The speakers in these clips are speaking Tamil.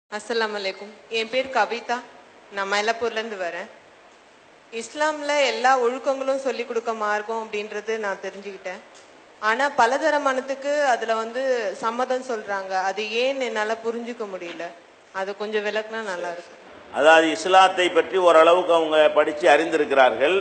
அஸ்ஸலாமு அலைக்கும் என் பேர் கவிதா நான் மயிலாப்பூர்லேருந்து வரேன் இஸ்லாமில் எல்லா ஒழுக்கங்களும் சொல்லி கொடுக்க மார்க்கம் அப்படின்றது நான் தெரிஞ்சுக்கிட்டேன் ஆனால் பலதர மனத்துக்கு அதில் வந்து சம்மதம் சொல்கிறாங்க அது ஏன் என்னால் புரிஞ்சுக்க முடியல அது கொஞ்சம் விளக்குனா நல்லா இருக்கும் அதாவது இஸ்லாத்தை பற்றி ஓரளவுக்கு அவங்க படித்து அறிந்திருக்கிறார்கள்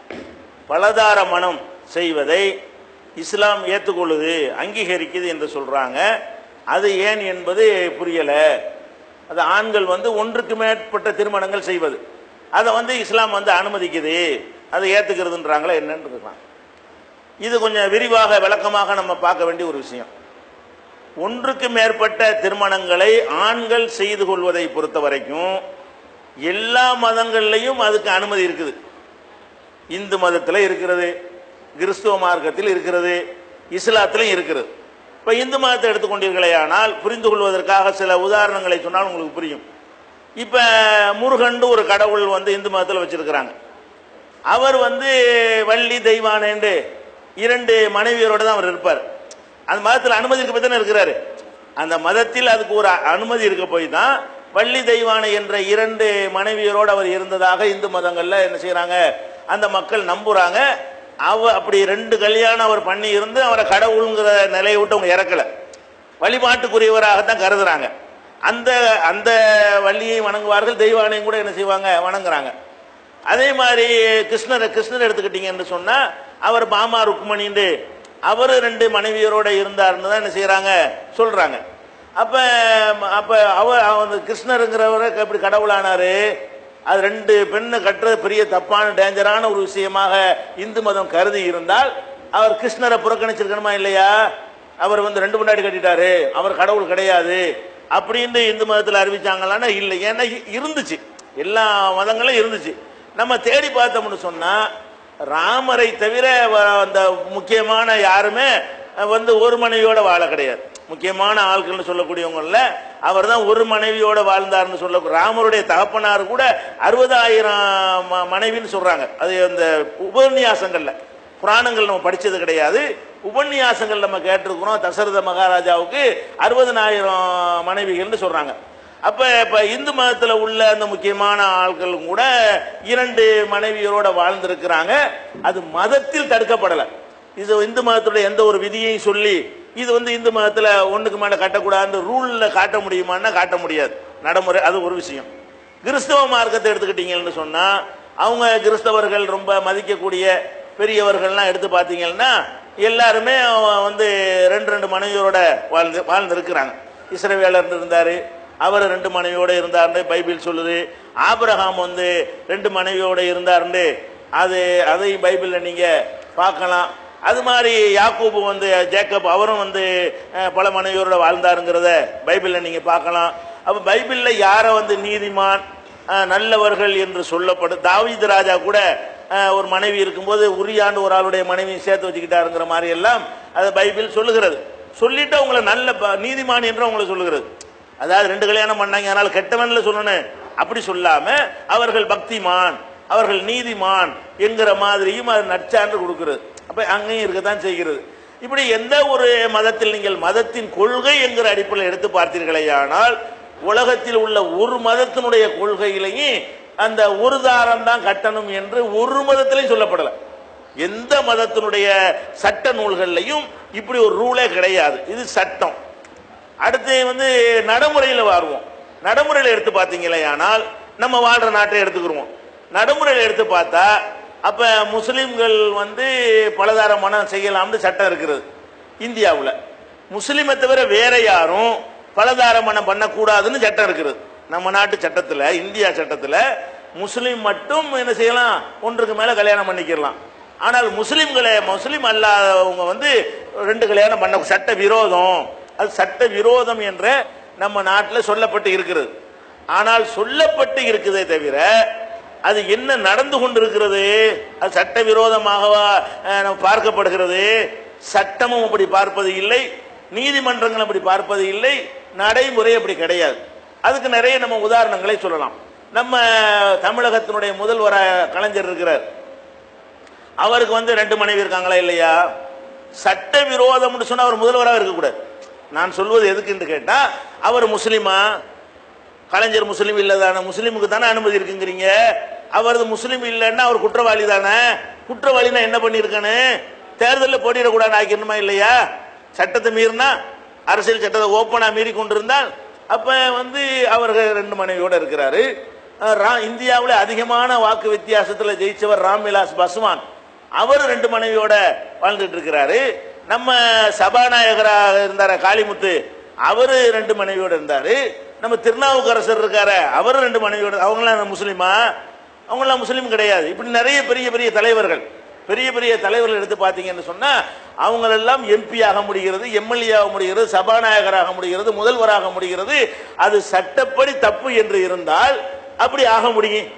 பலதார மனம் செய்வதை இஸ்லாம் ஏற்றுக்கொள்ளுது அங்கீகரிக்குது என்று சொல்றாங்க அது ஏன் என்பது புரியலை அது ஆண்கள் வந்து ஒன்றுக்கு மேற்பட்ட திருமணங்கள் செய்வது அதை வந்து இஸ்லாம் வந்து அனுமதிக்குது அதை ஏற்றுக்கிறதுன்றாங்களா என்னன்னு இருக்கலாம் இது கொஞ்சம் விரிவாக விளக்கமாக நம்ம பார்க்க வேண்டிய ஒரு விஷயம் ஒன்றுக்கு மேற்பட்ட திருமணங்களை ஆண்கள் செய்து கொள்வதை பொறுத்த வரைக்கும் எல்லா மதங்கள்லையும் அதுக்கு அனுமதி இருக்குது இந்து மதத்தில் இருக்கிறது கிறிஸ்துவ மார்க்கத்தில் இருக்கிறது இஸ்லாத்திலும் இருக்கிறது இப்போ இந்து மதத்தை எடுத்துக்கொண்டீர்களே ஆனால் புரிந்து கொள்வதற்காக சில உதாரணங்களை சொன்னால் உங்களுக்கு புரியும் இப்போ முருகன் ஒரு கடவுள் வந்து இந்து மதத்தில் வச்சிருக்கிறாங்க அவர் வந்து வள்ளி தெய்வானேண்டு இரண்டு மனைவியரோட தான் அவர் இருப்பார் அந்த மதத்தில் அனுமதி இருக்க போய் தானே இருக்கிறாரு அந்த மதத்தில் அதுக்கு ஒரு அனுமதி இருக்க போய் தான் வள்ளி தெய்வானை என்ற இரண்டு மனைவியரோடு அவர் இருந்ததாக இந்து மதங்கள்ல என்ன செய்றாங்க அந்த மக்கள் நம்புறாங்க அவ அப்படி ரெண்டு கல்யாணம் அவர் பண்ணி இருந்து அவரை கடவுளுங்கிற நிலையை விட்டு அவங்க இறக்கல வழிபாட்டுக்குரியவராகத்தான் கருதுறாங்க அந்த அந்த வள்ளியை வணங்குவார்கள் தெய்வானையும் கூட என்ன செய்வாங்க வணங்குறாங்க அதே மாதிரி கிருஷ்ணரை கிருஷ்ணர் எடுத்துக்கிட்டீங்கன்னு சொன்னா அவர் பாமா ருக்மணின்னு அவர் ரெண்டு மனைவியரோட இருந்தாருன்னு தான் என்ன செய்யறாங்க சொல்றாங்க அப்ப அப்ப அவ அவன் கிருஷ்ணருங்கிறவரை எப்படி கடவுளானாரு அது ரெண்டு பெண்ணு கட்டுறது பெரிய தப்பான டேஞ்சரான ஒரு விஷயமாக இந்து மதம் கருதி இருந்தால் அவர் கிருஷ்ணரை புறக்கணிச்சிருக்கணுமா இல்லையா அவர் வந்து ரெண்டு முன்னாடி கட்டிட்டாரு அவர் கடவுள் கிடையாது அப்படின்னு இந்து மதத்தில் அறிவிச்சாங்களான்னா இல்லை ஏன்னா இ- இருந்துச்சு எல்லா மதங்களும் இருந்துச்சு நம்ம தேடி பார்த்தோம்னு சொன்னா ராமரை தவிர வ- அந்த முக்கியமான யாருமே அஹ், வந்து ஒரு மனைவியோட வாழ கிடையாது முக்கியமான ஆட்கள்னு சொல்லக்கூடியவங்கள அவர் தான் ஒரு மனைவியோட வாழ்ந்தார்னு சொல்ல ராமருடைய தகப்பனார் கூட அறுபதாயிரம் ம- மனைவின்னு சொல்றாங்க அது அந்த உபன்யாசங்கள்ல புராணங்கள் நம்ம படிச்சது கிடையாது உபன்யாசங்கள் நம்ம கேட்டிருக்கிறோம் தசரத மகாராஜாவுக்கு அறுபதனாயிரம் மனைவிகள்னு சொல்றாங்க அப்ப இப்ப இந்து மதத்துல உள்ள அந்த முக்கியமான ஆட்களும் கூட இரண்டு மனைவியரோட வாழ்ந்திருக்கிறாங்க அது மதத்தில் தடுக்கப்படல இது இந்து மதத்துடைய எந்த ஒரு விதியையும் சொல்லி இது வந்து இந்து மதத்துல ஒண்ணுக்கு மேல கட்டக்கூடாதுன்னு ரூல்ல காட்ட முடியுமான்னா காட்ட முடியாது நடைமுறை அது ஒரு விஷயம் கிறிஸ்தவ மார்க்கத்தை எடுத்துக்கிட்டீங்கன்னு சொன்னா அவங்க கிறிஸ்தவர்கள் ரொம்ப மதிக்கக்கூடிய பெரியவர்கள்லாம் எடுத்து பார்த்தீங்கன்னா எல்லாருமே அவ- வந்து ரெண்டு ரெண்டு மனைவியோட வாழ்ந்து வாழ்ந்திருக்கிறாங்க இஸ்ரவேலர் இருந்தாரு அவர் ரெண்டு மனைவியோட இருந்தாருன்னு பைபிள் சொல்லுது ஆபிரகாம் வந்து ரெண்டு மனைவியோட இருந்தாருன்னு அது அதை பைபிள்ல நீங்க பார்க்கலாம் அது மாதிரி யாக்கூபு வந்து ஜேக்கப் அவரும் வந்து அஹ், பல மனைவியோட வாழ்ந்தாருங்கிறத பைபிள்ல நீங்க பார்க்கலாம் அப்ப பைபிள்ல யாரை வந்து நீதிமான் அஹ், நல்லவர்கள் என்று சொல்லப்படும் தாவீது ராஜா கூட அஹ், ஒரு மனைவி இருக்கும்போது உரியாண்டு ஒரு ஆளுடைய மனைவியை சேர்த்து வச்சுக்கிட்டாருங்கிற மாதிரி எல்லாம் அது பைபிள் சொல்லுகிறது சொல்லிட்டு அவங்கள நல்ல ப- நீதிமான் என்று அவங்கள சொல்லுகிறது அதாவது ரெண்டு கல்யாணம் பண்ணாங்க அதனால கெட்டவன்ல சொல்லணும் அப்படி சொல்லாம அவர்கள் பக்திமான் அவர்கள் நீதிமான் என்கிற மாதிரியும் அது நற்சான்று கொடுக்கிறது அப்ப அங்கேயும் இருக்கத்தான் செய்கிறது இப்படி எந்த ஒரு மதத்தில் நீங்கள் மதத்தின் கொள்கை என்கிற அடிப்படையில் எடுத்து பார்த்தீர்களேயானால் உலகத்தில் உள்ள ஒரு மதத்தினுடைய கொள்கையிலையும் அந்த ஒரு தாரம் தான் கட்டணும் என்று ஒரு மதத்திலையும் சொல்லப்படல எந்த மதத்தினுடைய சட்ட நூல்கள்லையும் இப்படி ஒரு ரூலே கிடையாது இது சட்டம் அடுத்து வந்து நடைமுறையில் வருவோம் நடைமுறையில் எடுத்து பார்த்தீங்களே ஆனால் நம்ம வாழ்ற நாட்டை எடுத்துக்கிருவோம் நடைமுறையில் எடுத்து பார்த்தா அப்ப முஸ்லிம்கள் வந்து பலதார மனம் செய்யலாம்னு சட்டம் இருக்கிறது இந்தியாவில் முஸ்லிமை தவிர வேற யாரும் பலதார மனம் பண்ணக்கூடாதுன்னு சட்டம் இருக்கிறது நம்ம நாட்டு சட்டத்தில் இந்தியா சட்டத்தில் முஸ்லிம் மட்டும் என்ன செய்யலாம் ஒன்றுக்கு மேல கல்யாணம் பண்ணிக்கலாம் ஆனால் முஸ்லிம்களை முஸ்லிம் அல்லாதவங்க வந்து ரெண்டு கல்யாணம் பண்ண சட்ட விரோதம் அது சட்ட விரோதம் என்ற நம்ம நாட்டில் சொல்லப்பட்டு இருக்கிறது ஆனால் சொல்லப்பட்டு இருக்குதே தவிர அது என்ன நடந்து கொண்டிருக்கிறது அது சட்ட விரோதமாகவா அஹ், நம்ம பார்க்கப்படுகிறது சட்டமும் அப்படி பார்ப்பது இல்லை நீதிமன்றங்கள் அப்படி பார்ப்பது இல்லை நடைமுறை அப்படி கிடையாது அதுக்கு நிறைய நம்ம உதாரணங்களை சொல்லலாம் நம்ம தமிழகத்தினுடைய முதல்வர கலைஞர் இருக்கிறார் அவருக்கு வந்து ரெண்டு மனைவி இருக்காங்களா இல்லையா சட்ட விரோதம்னு சொன்னா அவர் முதல்வராக இருக்கக்கூடாது நான் சொல்வது எதுக்குன்னு கேட்டா அவர் முஸ்லிமா கலைஞர் முஸ்லீம் இல்லதானே முஸ்லீமுக்கு தானே அனுமதி இருக்குங்கிறீங்க அவரது முஸ்லீம் இல்லைன்னா அவர் குற்றவாளி தானே குற்றவாளினா என்ன பண்ணியிருக்கானு தேர்தலில் போட்டியிடக்கூடாது ஆக்கிடணுமா இல்லையா சட்டத்தை மீறினா அரசியல் சட்டத்தை ஓப்பனா மீறி கொண்டிருந்தால் அப்ப வந்து அவர்கள் ரெண்டு மனைவியோட இருக்கிறாரு அஹ் ரா- இந்தியாவுல அதிகமான வாக்கு வித்தியாசத்துல ஜெயிச்சவர் ராம்விலாஸ் பஸ்வான் அவர் ரெண்டு மனைவியோட வாழ்ந்துட்டு இருக்கிறாரு நம்ம சபாநாயகராக இருந்தார காளிமுத்து அவரு ரெண்டு மனைவியோட இருந்தாரு நம்ம திருநாவுக்கரசர் இருக்காரு அவரு ரெண்டு மனைவியோட அவங்களாம் முஸ்லீமா அவங்களாம் முஸ்லீம் கிடையாது இப்படி நிறைய பெரிய பெரிய தலைவர்கள் பெரிய பெரிய தலைவர்கள் எடுத்து பார்த்தீங்கன்னு சொன்னா அவங்களெல்லாம் எம்பி ஆக முடிகிறது எம்எல்ஏ ஆக முடிகிறது சபாநாயகராக முடிகிறது முதல்வராக முடிகிறது அது சட்டப்படி தப்பு என்று இருந்தால் அப்படி ஆக முடியும்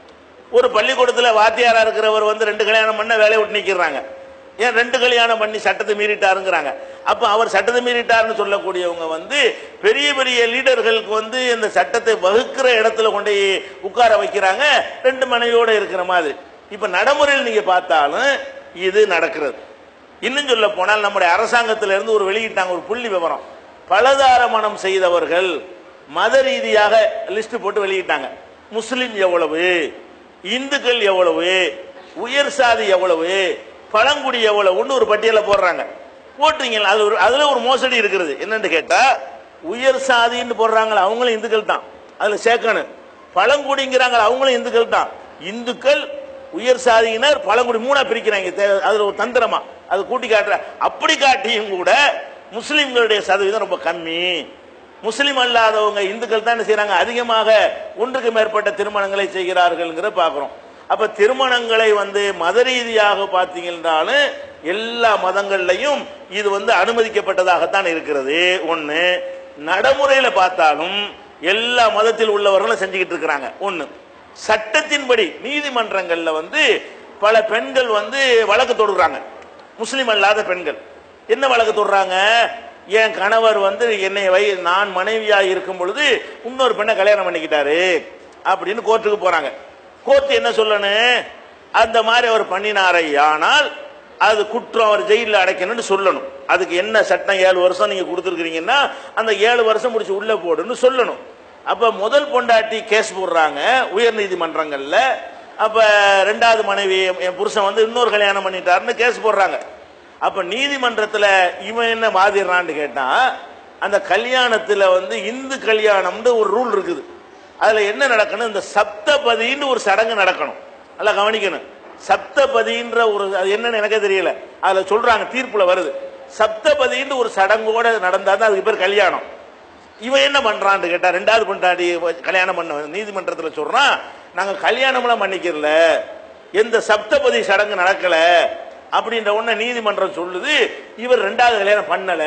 ஒரு பள்ளிக்கூடத்தில் வாத்தியாரா இருக்கிறவர் வந்து ரெண்டு கல்யாணம் பண்ண வேலையை விட்டு நிக்கிறாங்க ஏன் ரெண்டு கல்யாணம் பண்ணி சட்டத்தை மீறிட்டாருங்கிறாங்க அப்ப அவர் சட்டத்தை மீறிட்டாருன்னு சொல்லக்கூடியவங்க வந்து பெரிய பெரிய லீடர்களுக்கு வந்து இந்த சட்டத்தை வகுக்கிற இடத்துல கொண்டு போய் உட்கார வைக்கிறாங்க ரெண்டு மனைவியோட இருக்கிற மாதிரி இப்ப நடைமுறையில் நீங்க பார்த்தாலும் இது நடக்கிறது இன்னும் சொல்ல போனால் நம்முடைய அரசாங்கத்தில இருந்து ஒரு வெளியிட்டாங்க ஒரு புள்ளி விவரம் பலதார மனம் செய்தவர்கள் மத ரீதியாக லிஸ்ட் போட்டு வெளியிட்டாங்க முஸ்லிம் எவ்வளவு இந்துக்கள் எவ்வளவு உயர் சாதி எவ்வளவு பழங்குடி எவ்வளவுன்னு ஒரு பட்டியலை போடுறாங்க போட்டுறீங்களா அது ஒரு அதுல ஒரு மோசடி இருக்கிறது என்னன்னு கேட்டா உயர் சாதின்னு போடுறாங்களா அவங்களும் இந்துக்கள் தான் அதுல சேர்க்கணும் பழங்குடிங்கிறாங்க அவங்களும் இந்துக்கள் தான் இந்துக்கள் உயர் சாதியினர் பழங்குடி மூணா பிரிக்கிறாங்க தே- அதுல ஒரு தந்திரமா அது கூட்டி காட்டுற அப்படி காட்டியும் கூட முஸ்லிம்களுடைய சதவீதம் ரொம்ப கம்மி முஸ்லிம் அல்லாதவங்க இந்துக்கள் தான் என்ன செய்றாங்க அதிகமாக ஒன்றுக்கு மேற்பட்ட திருமணங்களை செய்கிறார்கள்ங்கிற பார்க்கிறோம் அப்ப திருமணங்களை வந்து மத ரீதியாக பார்த்தீங்கன்றாலும் எல்லா மதங்கள்லையும் இது வந்து அனுமதிக்கப்பட்டதாகத்தான் இருக்கிறது ஒண்ணு நடைமுறையில பார்த்தாலும் எல்லா மதத்தில் உள்ளவர்களும் செஞ்சுக்கிட்டு இருக்கிறாங்க ஒண்ணு சட்டத்தின்படி நீதிமன்றங்கள்ல வந்து பல பெண்கள் வந்து வழக்கு தொடுறாங்க முஸ்லிம் அல்லாத பெண்கள் என்ன வழக்கு தொடுறாங்க என் கணவர் வந்து என்னை வை நான் மனைவியா இருக்கும் பொழுது இன்னொரு பெண்ணை கல்யாணம் பண்ணிக்கிட்டாரு அப்படின்னு கோர்ட்டுக்கு போறாங்க கோர்ட் என்ன சொல்லணும் அந்த மாதிரி அவர் பண்ணினாரை ஆனால் அது குற்றம் அவர் ஜெயிலில் அடைக்கணும்னு சொல்லணும் அதுக்கு என்ன சட்டம் ஏழு வருஷம் நீங்க கொடுத்துருக்கீங்கன்னா அந்த ஏழு வருஷம் முடிச்சு உள்ள போடுன்னு சொல்லணும் அப்ப முதல் பொண்டாட்டி கேஸ் போடுறாங்க உயர் நீதிமன்றங்கள்ல அப்ப ரெண்டாவது மனைவி என் புருஷன் வந்து இன்னொரு கல்யாணம் பண்ணிட்டாருன்னு கேஸ் போடுறாங்க அப்ப நீதிமன்றத்துல இவன் என்ன வாதிடுறான்னு கேட்டா அந்த கல்யாணத்துல வந்து இந்து கல்யாணம்னு ஒரு ரூல் இருக்குது அதுல என்ன நடக்கணும் இந்த சப்தபதின்னு ஒரு சடங்கு நடக்கணும் நல்லா கவனிக்கணும் சப்தபதின்ற ஒரு அது என்னன்னு எனக்கே தெரியல அதுல சொல்றாங்க தீர்ப்புல வருது சப்தபதின்னு ஒரு சடங்கோட நடந்தா தான் அதுக்கு பேர் கல்யாணம் இவன் என்ன பண்றான்னு கேட்டா ரெண்டாவது பொண்டாடி கல்யாணம் பண்ண நீதிமன்றத்தில் சொல்றான் நாங்க கல்யாணம்லாம் பண்ணிக்கிறல எந்த சப்தபதி சடங்கு நடக்கல அப்படின்ற உடனே நீதிமன்றம் சொல்லுது இவர் ரெண்டாவது கல்யாணம் பண்ணல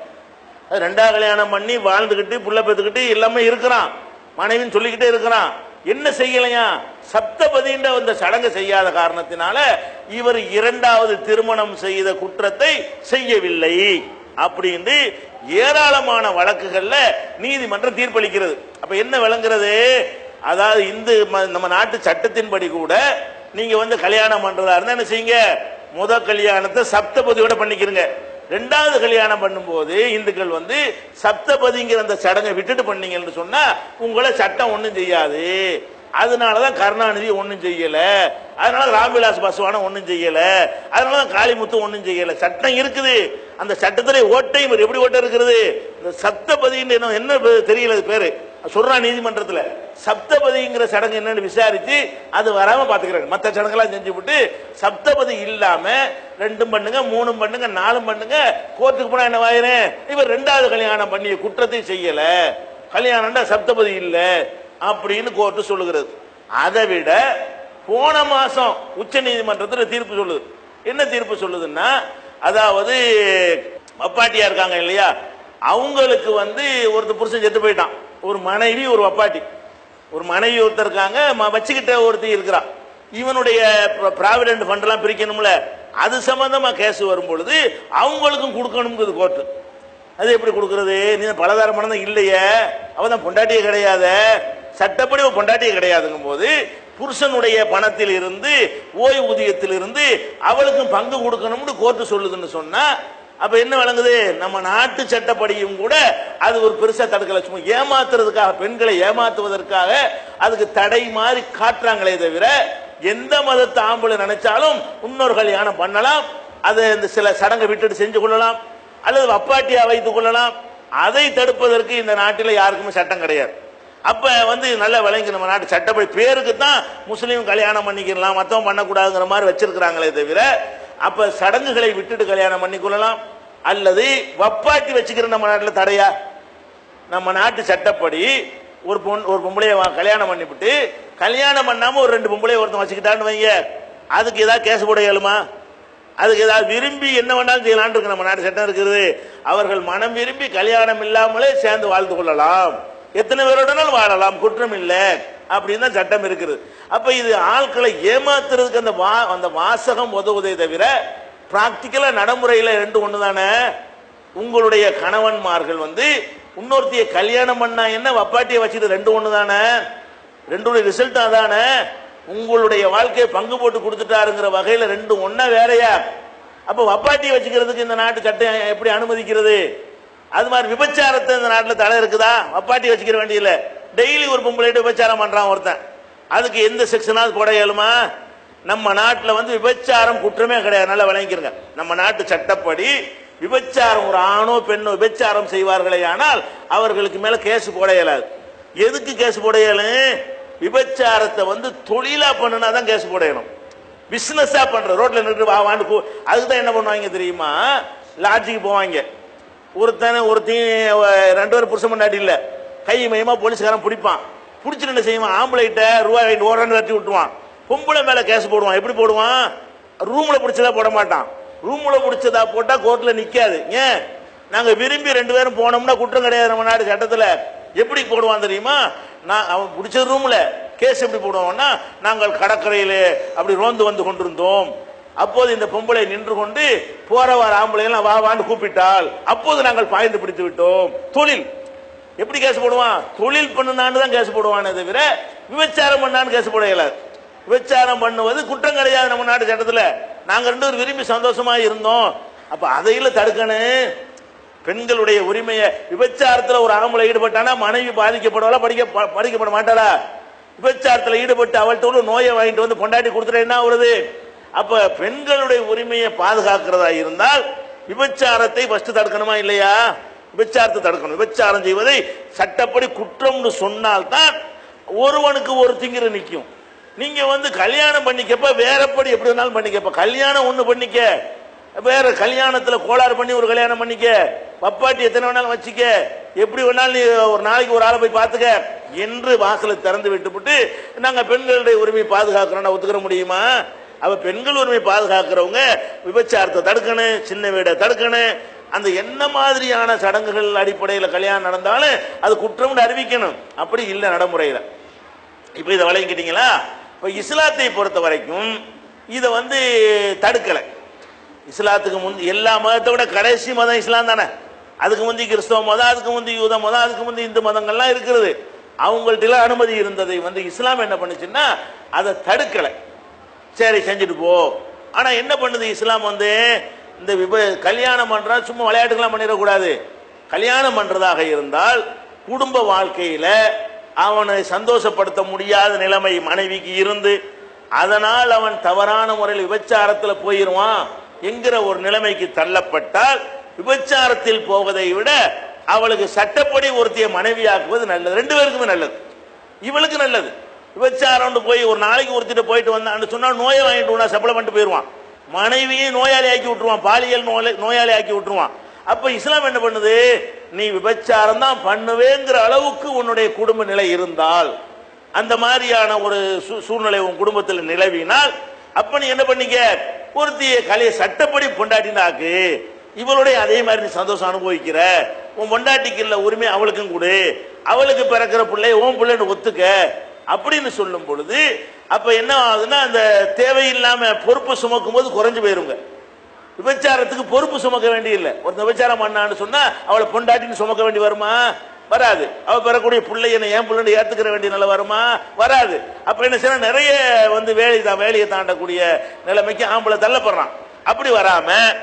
அது ரெண்டாவது கல்யாணம் பண்ணி வாழ்ந்துகிட்டு புள்ள பெத்துக்கிட்டு எல்லாமே இருக்கிறான் மனைவின்னு சொல்லிக்கிட்டே இருக்கிறான் என்ன செய்யலையா சப்தபதின்ற அந்த சடங்கு செய்யாத காரணத்தினால இவர் இரண்டாவது திருமணம் செய்த குற்றத்தை செய்யவில்லை அப்படின்னு ஏராளமான வழக்குகள்ல நீதிமன்றம் தீர்ப்பளிக்கிறது அப்ப என்ன விளங்குறது அதாவது இந்து ம- நம்ம நாட்டு சட்டத்தின்படி கூட நீங்க வந்து கல்யாணம் பண்றதா இருந்தா என்ன செய்யுங்க முத கல்யாணத்தை சப்தபதியோட பண்ணிக்கிறங்க ரெண்டாவது கல்யாணம் பண்ணும்போது இந்துக்கள் வந்து சப்தபதிங்கிற அந்த சடங்கை விட்டுட்டு பண்ணீங்கன்னு சொன்னா உங்களை சட்டம் ஒண்ணும் செய்யாது அதனாலதான் கருணாநிதி ஒண்ணும் செய்யல அதனால ராம்விலாஸ் பாஸ்வானம் ஒண்ணும் செய்யல அதனாலதான் காளிமுத்து ஒண்ணும் செய்யல சட்டம் இருக்குது அந்த சட்டத்திலே ஓட்டை இவர் எப்படி ஓட்டை இருக்கிறது இந்த சப்தபதின்னு என்ன- என்ன பே- தெரியல அது பேரு சொல்றான் நீதிமன்றத்துல சப்தபதிங்கிற சடங்கு என்னன்னு விசாரிச்சு அது வராம பாத்துக்கிறாங்க மத்த சடங்கெல்லாம் செஞ்சு விட்டு சப்தபதி இல்லாம ரெண்டும் பண்ணுங்க மூணும் பண்ணுங்க நாலும் பண்ணுங்க கோர்ட்டுக்கு போனா என்ன வாயிரேன் இவர் ரெண்டாவது கல்யாணம் பண்ணிய குற்றத்தை செய்யல கல்யாணம்டா சப்தபதி இல்ல அப்படின்னு கோர்ட்டு சொல்லுகிறது அதை விட போன மாசம் உச்ச நீதிமன்றத்தில் தீர்ப்பு சொல்லுது என்ன தீர்ப்பு சொல்லுதுன்னா அதாவது அப்பாட்டியா இருக்காங்க இல்லையா அவங்களுக்கு வந்து ஒருத்தர் புருஷன் செத்து போயிட்டான் ஒரு மனைவி ஒரு வப்பாட்டி ஒரு மனைவி ஒருத்தர் இருக்காங்க ம- வச்சுக்கிட்ட ஒருத்தி இருக்கிறா இவனுடைய ப்ராவிடென்ட் ஃபண்ட் எல்லாம் பிரிக்கணும்ல அது சம்பந்தமா கேஸ் வரும் பொழுது அவங்களுக்கும் கொடுக்கணுங்கிறது கோர்ட்டு அது எப்படி கொடுக்கறது நீ பலதார பணம் தான் இல்லையே அவ தான் பொண்டாட்டியே கிடையாது சட்டப்படி ஒரு பொண்டாட்டியே கிடையாதுங்கும் போது புருஷனுடைய பணத்தில் இருந்து ஓய்வூதியத்தில் இருந்து அவளுக்கும் பங்கு கொடுக்கணும்னு கோர்ட்டு சொல்லுதுன்னு சொன்னா அப்ப என்ன விளங்குது நம்ம நாட்டு சட்டப்படியும் கூட அது ஒரு பெருசா தடுக்கல சும்மா ஏமாத்துறதுக்காக பெண்களை ஏமாத்துவதற்காக அதுக்கு தடை மாதிரி காட்டுறாங்களே தவிர எந்த மதத்தை ஆம்பளை நினைச்சாலும் இன்னொரு கல்யாணம் பண்ணலாம் அதை இந்த சில சடங்கை விட்டுட்டு செஞ்சு கொள்ளலாம் அல்லது வப்பாட்டியா வைத்துக் கொள்ளலாம் அதை தடுப்பதற்கு இந்த நாட்டில் யாருக்குமே சட்டம் கிடையாது அப்ப வந்து நல்ல விளங்கி நம்ம நாட்டு சட்டப்படி பேருக்கு தான் முஸ்லீம் கல்யாணம் பண்ணிக்கலாம் மத்தவன் பண்ணக்கூடாதுங்கிற மாதிரி வச்சிருக்கிறாங்களே தவிர அப்ப சடங்குகளை விட்டுட்டு கல்யாணம் பண்ணிக்கொள்ளலாம் அல்லது வப்பாட்டி வச்சுக்கிற நம்ம நாட்டில் தடையா நம்ம நாட்டு சட்டப்படி ஒரு பொன் ஒரு பொம்பளைய வா- கல்யாணம் பண்ணிவிட்டு கல்யாணம் பண்ணாம ஒரு ரெண்டு பொம்பளைய ஒருத்தன் வச்சுக்கிட்டான்னு வைங்க அதுக்கு ஏதாவது கேஸ் போட இயலுமா அதுக்கு ஏதாவது விரும்பி என்ன வேணாலும் செய்யலாம்னு இருக்கு நம்ம நாட்டு சட்டம் இருக்குது அவர்கள் மனம் விரும்பி கல்யாணம் இல்லாமலே சேர்ந்து வாழ்ந்து கொள்ளலாம் எத்தனை பேரோடனாலும் வாழலாம் குற்றம் இல்லை அப்படின்னு தான் சட்டம் இருக்குது அப்ப இது ஆட்களை ஏமாத்துறதுக்கு அந்த வா அந்த வாசகம் உதவுதே தவிர பிராக்டிக்கலா நடைமுறையில ரெண்டு ஒண்ணு தானே உங்களுடைய கணவன்மார்கள் வந்து இன்னொருத்திய கல்யாணம் பண்ணா என்ன வப்பாட்டியை வச்சுட்டு ரெண்டு ஒண்ணு தானே ரெண்டு ரிசல்ட் அதானே உங்களுடைய வாழ்க்கையை பங்கு போட்டு கொடுத்துட்டாருங்கிற வகையில ரெண்டு ஒண்ணா வேறையா அப்ப வப்பாட்டியை வச்சுக்கிறதுக்கு இந்த நாட்டு சட்டம் எப்படி அனுமதிக்கிறது அது மாதிரி விபச்சாரத்தை இந்த நாட்டில் தடை இருக்குதா வப்பாட்டி வச்சுக்கிற வேண்டியதில்ல டெய்லி ஒரு பொம்பளைட்டு விபச்சாரம் பண்றான் ஒருத்தன் அதுக்கு எந்த செக்ஷனாவது போட இயலுமா நம்ம நாட்டில் வந்து விபச்சாரம் குற்றமே கிடையாது நல்லா விளங்கிக்கிறங்க நம்ம நாட்டு சட்டப்படி விபச்சாரம் ஒரு ஆணோ பெண்ணோ விபச்சாரம் செய்வார்களே ஆனால் அவர்களுக்கு மேல கேஸ் போட இயலாது எதுக்கு கேஸ் போட இயலும் விபச்சாரத்தை வந்து தொழிலா பண்ணுனா தான் கேஸ் போட இயலும் பிசினஸா பண்ற ரோட்ல நின்று வா வாண்டு கூ- அதுக்கு தான் என்ன பண்ணுவாங்க தெரியுமா லாட்ஜுக்கு போவாங்க ஒருத்தன் ஒருத்தையும் ரெண்டு பேரும் புருஷன் முன்னாடி இல்ல கை மையமா போலீஸ்காரன் பிடிப்பான் பிடிச்சிட்டு என்ன செய்வான் ஆம்பளைகிட்ட ரூபாய் வாங்கிட்டு ஓரன்னு தட்டி விட்டுருவான் பொம்பளை மேல கேஸ் போடுவான் எப்படி போடுவான் ரூம்ல பிடிச்சதா போட மாட்டான் ரூம்ல பிடிச்சதா போட்டா கோர்ட்ல நிக்காது ஏன் நாங்க விரும்பி ரெண்டு பேரும் போனோம்னா குற்றம் கிடையாது நம்ம நாடு சட்டத்துல எப்படி போடுவான் தெரியுமா நான் அவன் பிடிச்ச ரூம்ல கேஸ் எப்படி போடுவான்னா நாங்கள் கடற்கரையிலே அப்படி ரோந்து வந்து கொண்டிருந்தோம் அப்போது இந்த பொம்பளை நின்று கொண்டு போறவர் ஆம்பளை எல்லாம் வா வான்னு கூப்பிட்டால் அப்போது நாங்கள் பாய்ந்து பிடித்து விட்டோம் தொழில் எப்படி கேஸ் போடுவான் தொழில் பண்ணுனான்னு தான் கேஸ் போடுவானே தவிர விபச்சாரம் பண்ணான்னு கேஸ் போட இயலாது விபச்சாரம் பண்ணுவது குற்றம் கிடையாது நம்ம நாட்டு சட்டத்துல நாங்க ரெண்டு பேரும் விரும்பி சந்தோஷமா இருந்தோம் அப்ப அதையில தடுக்கணும் பெண்களுடைய உரிமையை விபச்சாரத்துல ஒரு ஆம்பளை ஈடுபட்டானா மனைவி பாதிக்கப்படுவாளா படிக்க ப- பாதிக்கப்பட மாட்டாளா விபச்சாரத்துல ஈடுபட்டு அவள்கிட்ட உள்ள நோயை வாங்கிட்டு வந்து பொண்டாட்டி கொடுத்துட்டா என்ன ஆகுறது அப்ப பெண்களுடைய உரிமையை பாதுகாக்கிறதா இருந்தால் விபச்சாரத்தை ஃபர்ஸ்ட் தடுக்கணுமா இல்லையா விபச்சாரத்தை தடுக்கணும் விபச்சாரம் செய்வதை சட்டப்படி குற்றம்னு சொன்னால்தான் ஒருவனுக்கு ஒரு திங்கிற நிக்கும் நீங்க வந்து கல்யாணம் பண்ணிக்கப்ப வேறப்படி எப்படி வேணாலும் பண்ணிக்கப்ப கல்யாணம் ஒண்ணு பண்ணிக்க வேற கல்யாணத்துல கோளாறு பண்ணி ஒரு கல்யாணம் பண்ணிக்க பப்பாட்டி எத்தனை வேணாலும் வச்சுக்க எப்படி வேணாலும் நீ ஒரு நாளைக்கு ஒரு ஆளை போய் பார்த்துக்க என்று வாசலை திறந்து விட்டுவிட்டு நாங்க பெண்களுடைய உரிமையை பாதுகாக்கிறோம் ஒத்துக்கிற முடியுமா அவ பெண்கள் உரிமை பாதுகாக்கிறவங்க விபச்சாரத்தை தடுக்கணும் சின்ன வீடை தடுக்கணும் அந்த என்ன மாதிரியான சடங்குகள் அடிப்படையில் கல்யாணம் நடந்தாலும் அது குற்றம்னு அறிவிக்கணும் அப்படி இல்லை நடைமுறையில் இப்போ இதை வழங்கிட்டீங்களா இப்போ இஸ்லாத்தை பொறுத்த வரைக்கும் இதை வந்து தடுக்கலை இஸ்லாத்துக்கு முந்தி எல்லா மதத்தை விட கடைசி மதம் இஸ்லாம் தானே அதுக்கு முந்தி கிறிஸ்தவ மதம் அதுக்கு முந்தி யூத மதம் அதுக்கு முந்தி இந்து மதங்கள்லாம் இருக்கிறது அவங்கள்ட்ட அனுமதி இருந்ததை வந்து இஸ்லாம் என்ன பண்ணுச்சுன்னா அதை தடுக்கலை சரி செஞ்சுட்டு போ ஆனா என்ன பண்ணுது இஸ்லாம் வந்து இந்த விப கல்யாணம் பண்றா சும்மா விளையாட்டுக்கெல்லாம் பண்ணிடக்கூடாது கல்யாணம் பண்றதாக இருந்தால் குடும்ப வாழ்க்கையில அவனை சந்தோஷப்படுத்த முடியாத நிலைமை மனைவிக்கு இருந்து அதனால் அவன் தவறான முறையில் விபச்சாரத்தில் போயிருவான் என்கிற ஒரு நிலைமைக்கு தள்ளப்பட்டால் விபச்சாரத்தில் போவதை விட அவளுக்கு சட்டப்படி ஒருத்திய மனைவியாக்குவது நல்லது ரெண்டு பேருக்குமே நல்லது இவளுக்கு நல்லது விபச்சாரம் போய் ஒரு நாளைக்கு ஒருத்திட்ட போயிட்டு வந்தான்னு சொன்னா நோயை வாங்கிட்டு விடா சப்பளை பண்ணிட்டு போயிடுவான் மனைவியை நோயாளி ஆக்கி விட்டுருவான் பாலியல் நோய் நோயாளி ஆக்கி விட்டுருவான் அப்ப இஸ்லாம் என்ன பண்ணுது நீ விபச்சாரம் தான் பண்ணுவேங்கிற அளவுக்கு உன்னுடைய குடும்ப நிலை இருந்தால் அந்த மாதிரியான ஒரு சூ- சூழ்நிலை உன் குடும்பத்தில் நிலவினால் அப்ப நீ என்ன பண்ணீங்க ஒருத்திய கலையை சட்டப்படி பொண்டாட்டினாக்கு இவளுடைய அதே மாதிரி நீ சந்தோஷம் அனுபவிக்கிற உன் பொண்டாட்டிக்கு இல்ல உரிமை அவளுக்கும் கொடு அவளுக்கு பிறக்கிற பிள்ளை உன் பிள்ளைன்னு ஒத்துக்க அப்படின்னு சொல்லும் பொழுது அப்ப என்ன ஆகுதுன்னா அந்த தேவையில்லாம பொறுப்பு சுமக்கும் போது குறைஞ்சு போயிருங்க விபச்சாரத்துக்கு பொறுப்பு சுமக்க வேண்டியதில்லை ஒரு விபச்சாரம் பண்ணான்னு சொன்னா அவளை பொண்டாட்டின்னு சுமக்க வேண்டி வருமா வராது அவ பெறக்கூடிய பிள்ளை என்ன ஏன் பிள்ளைன்னு ஏத்துக்கிற வேண்டிய நிலை வருமா வராது அப்ப என்ன செய்யணும் நிறைய வந்து வேலை தான் வேலையை தாண்டக்கூடிய நிலைமைக்கு ஆம்பளை தள்ளப்படுறான் அப்படி வராம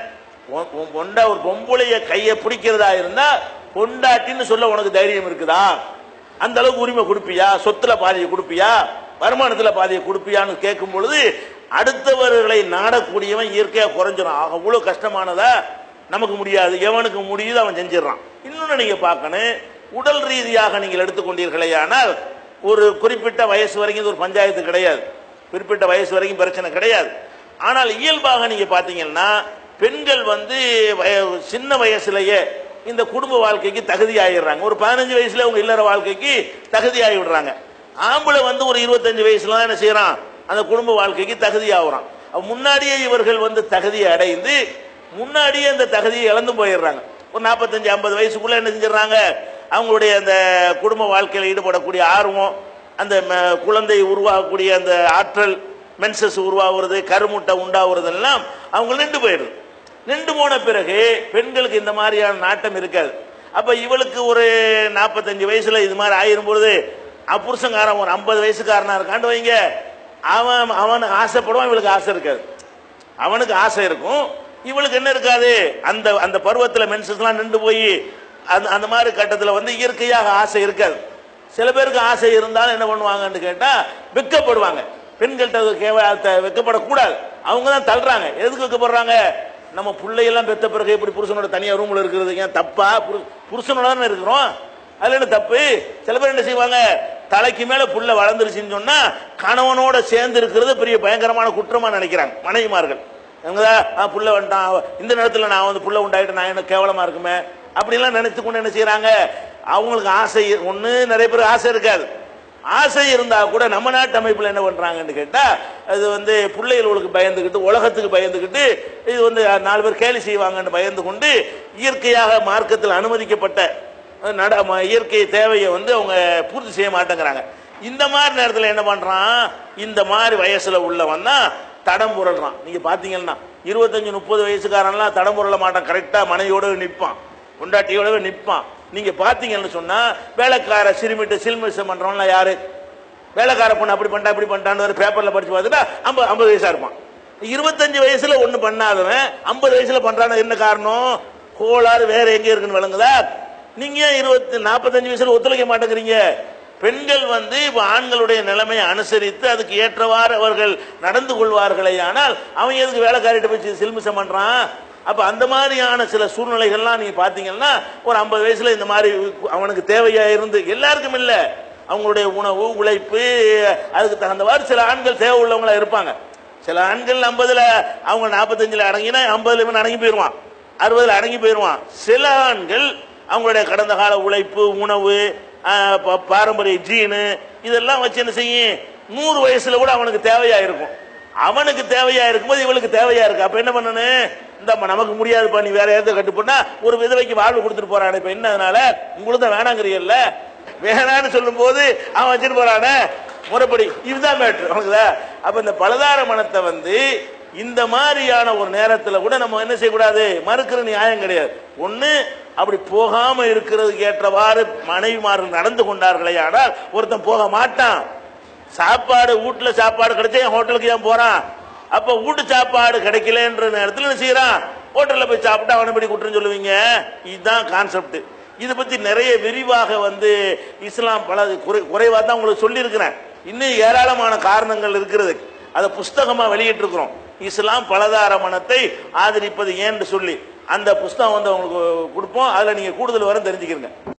உன் உன் பொண்டா ஒரு பொம்பளைய கையை பிடிக்கிறதா இருந்தா பொண்டாட்டின்னு சொல்ல உனக்கு தைரியம் இருக்குதா அந்த அளவுக்கு உரிமை கொடுப்பியா சொத்துல பாதியை கொடுப்பியா வருமானத்துல பாதியை கொடுப்பியான்னு கேட்கும் பொழுது அடுத்தவர்களை நாடக்கூடியவன் இயற்கையா குறைஞ்சிடும் ஆக அவ்வளவு கஷ்டமானதா நமக்கு முடியாது எவனுக்கு முடியுதோ அவன் செஞ்சிடறான் இன்னொன்னு நீங்க பார்க்கணும் உடல் ரீதியாக நீங்கள் எடுத்துக்கொண்டீர்களேயானால் ஒரு குறிப்பிட்ட வயசு வரைக்கும் இது ஒரு பஞ்சாயத்து கிடையாது குறிப்பிட்ட வயசு வரைக்கும் பிரச்சனை கிடையாது ஆனால் இயல்பாக நீங்க பாத்தீங்கன்னா பெண்கள் வந்து வய- சின்ன வயசுலயே இந்த குடும்ப வாழ்க்கைக்கு தகுதி ஆயிடுறாங்க ஒரு பதினஞ்சு வயசுல உங்க இல்லற வாழ்க்கைக்கு தகுதி ஆகி விடுறாங்க ஆம்பளை வந்து ஒரு இருபத்தஞ்சு வயசுல தான் என்ன செய்யறான் அந்த குடும்ப வாழ்க்கைக்கு தகுதி ஆகுறான் அப்ப முன்னாடியே இவர்கள் வந்து தகுதியை அடைந்து முன்னாடியே அந்த தகுதியை இழந்து போயிடுறாங்க ஒரு நாற்பத்தஞ்சு ஐம்பது வயசுக்குள்ள என்ன செஞ்சிடறாங்க அவங்களுடைய அந்த குடும்ப வாழ்க்கையில் ஈடுபடக்கூடிய ஆர்வம் அந்த ம- குழந்தை உருவாகக்கூடிய அந்த ஆற்றல் மென்சஸ் உருவாகிறது கருமுட்டை உண்டாகிறது எல்லாம் அவங்க நின்று போயிடுது நின்று போன பிறகு பெண்களுக்கு இந்த மாதிரியான நாட்டம் இருக்காது அப்ப இவளுக்கு ஒரு நாற்பத்தஞ்சு வயசுல இது மாதிரி ஆயிரும் பொழுது அ, புருஷன்காரன் ஒரு ஐம்பது வயசுக்காரனா இருக்காண்டு வைங்க அவன் அவன் ஆசைப்படுவான் இவளுக்கு ஆசை இருக்காது அவனுக்கு ஆசை இருக்கும் இவளுக்கு என்ன இருக்காது அந்த அந்த பருவத்தில் மென்சஸ்லாம் நின்று போய் அந்த அந்த மாதிரி கட்டத்தில் வந்து இயற்கையாக ஆசை இருக்காது சில பேருக்கு ஆசை இருந்தாலும் என்ன பண்ணுவாங்கன்னு கேட்டா வெக்கப்படுவாங்க பெண்கள்கிட்ட அது கேவ- த- வெக்கப்படக்கூடாது அவங்க தான் தள்ளுறாங்க எதுக்கு வெக்கப்படுறாங்க நம்ம பிள்ளையெல்லாம் பெத்த பிறகு எப்படி புருஷனோட தனியா ரூம்ல இருக்கிறது ஏன் தப்பா புரு- புருஷனோட தானே இருக்கிறோம் அதுல என்ன தப்பு சில பேர் என்ன செய்வாங்க தலைக்கு மேல புள்ள வளர்ந்துருச்சுன்னு சொன்னா கணவனோட சேர்ந்து இருக்கிறது பெரிய பயங்கரமான குற்றமா நினைக்கிறாங்க மனைவிமார்கள் எங்கதா ஆ, புள்ள வந்துட்டான் அவ- இந்த நேரத்துல நான் வந்து புள்ள உண்டாயிட்டு நான் என்ன கேவலமா இருக்குமே அப்படிலாம் நினைச்சு கொண்டு என்ன செய்யறாங்க அவங்களுக்கு ஆசை ஒண்ணு நிறைய பேர் ஆசை இருக்காது ஆசை இருந்தா கூட நம்ம நாட்டு அமைப்புல என்ன பண்றாங்கன்னு கேட்டா அது வந்து பிள்ளைகளுக்கு பயந்துகிட்டு உலகத்துக்கு பயந்துகிட்டு இது வந்து நாலு பேர் கேலி செய்வாங்கன்னு பயந்து கொண்டு இயற்கையாக மார்க்கத்தில் அனுமதிக்கப்பட்ட நட ம- இயற்கை தேவையை வந்து அவங்க பூர்த்தி செய்ய மாட்டேங்கிறாங்க இந்த மாதிரி நேரத்தில் என்ன பண்றான் இந்த மாதிரி வயசுல உள்ளவன் தான் தடம் புரள்றான் நீங்க பாத்தீங்கன்னா இருபத்தஞ்சு முப்பது வயசுக்காரன்லாம் தடம் புரள மாட்டான் கரெக்டா மனைவியோட நிற்பான் பொண்டாட்டியோடவே நிற்பான் நீங்க பாத்தீங்கன்னு சொன்னா வேலைக்கார சிறுமிட்டு சில்மிசம் பண்றவன்லாம் யாரு வேலைக்கார பொண்ணு அப்படி பண்ணிட்டா இப்படி பண்ணிட்டான்னு ஒரு பேப்பர்ல படிச்சு பார்த்துட்டா ஐம்பது ஐம்பது வயசா இருப்பான் இருபத்தஞ்சு வயசுல ஒண்ணு பண்ணாதவன் ஐம்பது வயசுல பண்றான என்ன காரணம் கோளாறு வேற எங்க இருக்குன்னு விளங்குதா நீங்க ஏன் இருபத்தி நாற்பத்தஞ்சு வயசுல ஒத்துழைக்க மாட்டேங்கிறீங்க பெண்கள் வந்து இப்ப ஆண்களுடைய நிலைமையை அனுசரித்து அதுக்கு ஏற்றவாறு அவர்கள் நடந்து கொள்வார்களே ஆனால் அவன் எதுக்கு வேலைக்காரிட்ட போய் சில்மிசம் பண்றான் அப்ப அந்த மாதிரியான சில சூழ்நிலைகள்லாம் நீங்க பாத்தீங்கன்னா ஒரு ஐம்பது வயசுல இந்த மாதிரி அவனுக்கு தேவையா இருந்து எல்லாருக்கும் இல்ல அவங்களுடைய உணவு உழைப்பு அதுக்கு தகுந்தவாறு சில ஆண்கள் தேவை உள்ளவங்களா இருப்பாங்க சில ஆண்கள் ஐம்பதுல அவங்க நாற்பத்தஞ்சுல அடங்கினா ஐம்பதுல இவன் அடங்கி போயிடுவான் அறுபதுல அடங்கி போயிடுவான் சில ஆண்கள் அவங்களுடைய கடந்த கால உழைப்பு உணவு ஆஹ், ப- பாரம்பரிய ஜீனு இதெல்லாம் வச்சு என்ன செய்யும் நூறு வயசுல கூட அவனுக்கு தேவையா இருக்கும் அவனுக்கு தேவையா இருக்கும்போது இவளுக்கு தேவையா இருக்கு அப்ப என்ன பண்ணணும் இந்த நமக்கு முடியாதுப்பா நீ வேற ஏதாவது கட்டுப்போனா ஒரு விதவைக்கு வாழ்வு கொடுத்துட்டு போறானே இப்ப என்ன அதனால உங்களுக்கு தான் வேணாங்கிறீல்ல வேணான்னு சொல்லும் போது அவன் வச்சுட்டு போறானே முறைப்படி இதுதான் மேட்ரு அவனுக்குதா அப்ப இந்த பலதார மனத்தை வந்து இந்த மாதிரியான ஒரு நேரத்துல கூட நம்ம என்ன செய்யக்கூடாது மறுக்கிற நியாயம் கிடையாது ஒண்ணு அப்படி போகாம இருக்கிறதுக்கு ஏற்றவாறு மனைவிமார்கள் நடந்து கொண்டார்களே ஆனால் ஒருத்தன் போக மாட்டான் சாப்பாடு வீட்டுல சாப்பாடு கிடைச்சா என் ஹோட்டலுக்கு ஏன் போறான் அப்ப வீட்டு சாப்பாடு கிடைக்கலன்ற நேரத்தில் என்ன செய்யறான் ஹோட்டல்ல போய் சாப்பிட்டு அவனை படி குற்றம் சொல்லுவீங்க இதுதான் கான்செப்ட் இதை பத்தி நிறைய விரிவாக வந்து இஸ்லாம் பல குறை- குறைவா தான் உங்களுக்கு சொல்லியிருக்கிறேன் இன்னும் ஏராளமான காரணங்கள் இருக்கிறது அதை புஸ்தகமா வெளியிட்டு இருக்கிறோம் இஸ்லாம் பலதார மனத்தை ஆதரிப்பது ஏன்னு சொல்லி அந்த புஸ்தகம் வந்து உங்களுக்கு கொடுப்போம் அதுல நீங்க கூடுதல் வர தெரிஞ்சுக்கிறீங்க